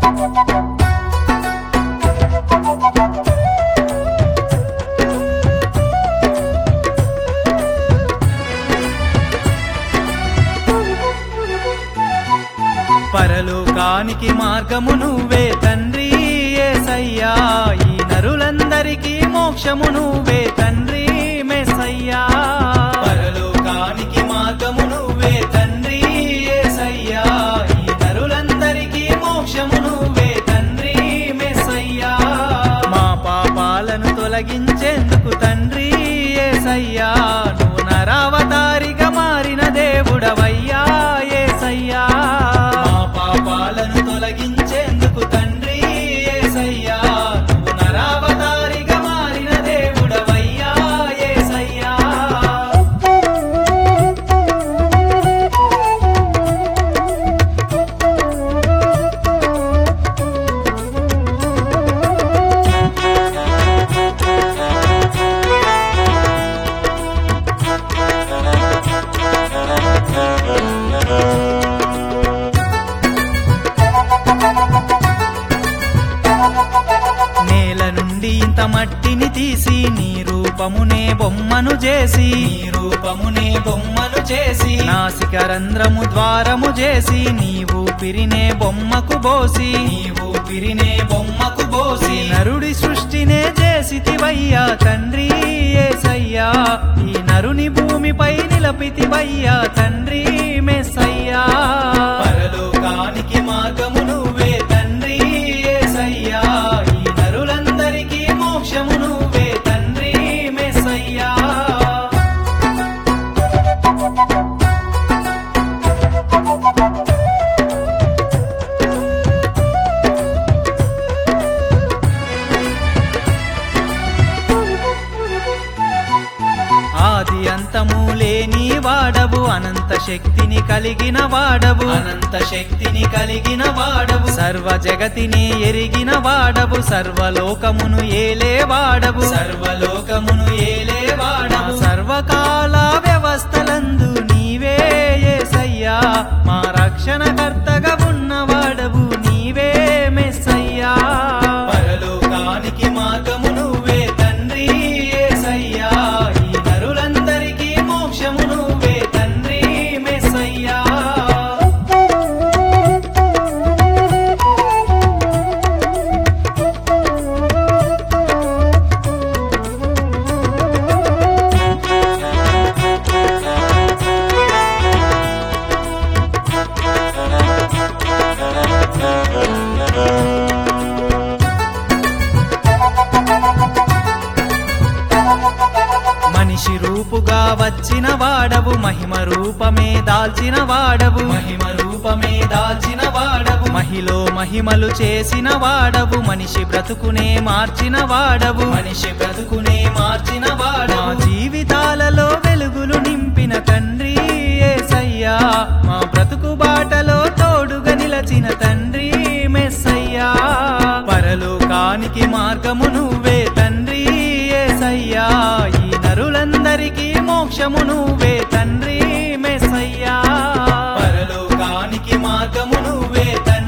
పరలోకానికి మార్గము నువ్వే తండ్రి ఏసయ్యా ఈ నరులందరికీ మోక్షము నువ్వే తండ్రి మెస్సయ్యా పరలోకానికి మార్గము నువ్వే తండ్రి ఏసయ్యా ఈ నరులందరికీ మోక్షము నువ్వే తండ్రి మెస్సయ్యా మా పాపాలను తొలగించేందుకు తండ్రి ఏసయ్యా నువ్వు నరావతారిగా మారిన దేవుడవయ్యా ఏసయ్యా మా పాపాలను తొలగించేందుకు తండ్రి ఏసయ్యా నువ్వు నరావతారిగా మారిన దేవుడవయ్యా ఏసయ్యా నేల నుండి ఇంత మట్టిని తీసి నీ రూపమునే బొమ్మను చేసి నీ రూపమునే బొమ్మను చేసి నాసిక రంధ్రము ద్వారము చేసి నీ ఊపిరినే బొమ్మకు బోసి నీ ఊపిరినే బొమ్మకు బోసి నరుడి సృష్టినే చేసితివయ్యా తండ్రి ఏసయ్యా ఈ నరుని భూమిపై నిలపితివయ్యా తండ్రి మెస్సయ్యా పరలోకానికి మార్గము నువ్వే తండ్రి ఏసయ్యా ఈ నరులందరికీ మోక్షము నువ్వే తండ్రి మెస్సయ్యా ఆది అంతము లేని వాడవు అనంత శక్తిని కలిగిన వాడవు అనంత శక్తిని కలిగిన వాడవు సర్వ జగతిని ఎరిగిన వాడవు సర్వలోకమును ఏలే వాడవు సర్వలోకమును ఏలే వాడవు సర్వకాల వ్యవస్థలందు నీవే యేసయ్యా మా రక్షణకర్తగా ఉన్నవాడవు నీవే మెస్సయ్యా పరలోకానికి మార్గము నువ్వే తండ్రి యేసయ్యా ఈ నరులందరికీ మోక్షము నువ్వే తండ్రి మెస్సయ్యా మనిషి రూపుగా వచ్చిన వాడవు మహిమ రూపమే దాల్చిన వాడవు మహిమ రూపమే దాల్చిన వాడవు మహిలో మహిమలు చేసిన వాడవు మనిషి బ్రతుకునే మార్చిన వాడవు మనిషి బ్రతుకునే మార్చిన వాడవు మా జీవితాలలో వెలుగులు నింపిన తండ్రి ఏసయ్యా మా బ్రతుకు బాటలో తోడుగా నిలచిన తండ్రి మెస్సయ్యా పరలోకానికి మార్గము నువ్వే తండ్రి ఏసయ్యా ఈ నరులందరికీ మోక్షము నువ్వే తండ్రి మెస్సయ్యా పరలోకానికి మార్గము నువ్వే తండ్రి